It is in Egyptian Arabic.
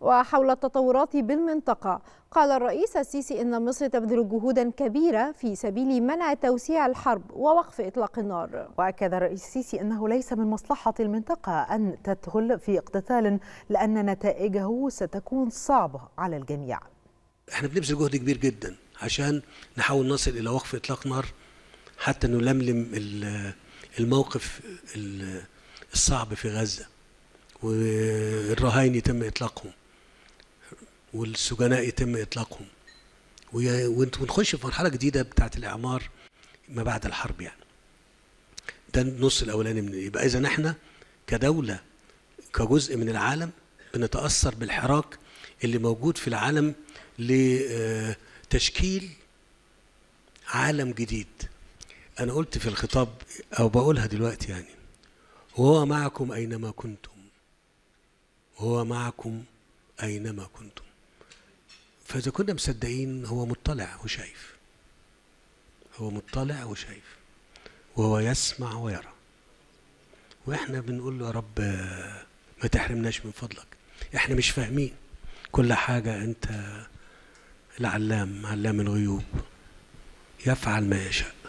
وحول التطورات بالمنطقة قال الرئيس السيسي إن مصر تبذل جهودا كبيرة في سبيل منع توسيع الحرب ووقف إطلاق النار وأكد الرئيس السيسي أنه ليس من مصلحة المنطقة أن تدخل في اقتتال لأن نتائجه ستكون صعبة على الجميع احنا بنبذل جهد كبير جدا عشان نحاول نصل إلى وقف إطلاق نار حتى نلملم الموقف الصعب في غزة والرهاين يتم إطلاقهم والسجناء يتم إطلاقهم ونخش في مرحلة جديدة بتاعة الإعمار ما بعد الحرب يعني ده النص الأولاني من يبقى إذا احنا كدولة كجزء من العالم بنتأثر بالحراك اللي موجود في العالم لتشكيل عالم جديد أنا قلت في الخطاب أو بقولها دلوقتي يعني وهو معكم أينما كنتم وهو معكم أينما كنتم فإذا كنا مصدقين هو مطلع وشايف هو مطلع وشايف وهو يسمع ويرى واحنا بنقول له يا رب ما تحرمناش من فضلك احنا مش فاهمين كل حاجة انت العلام علام الغيوب يفعل ما يشاء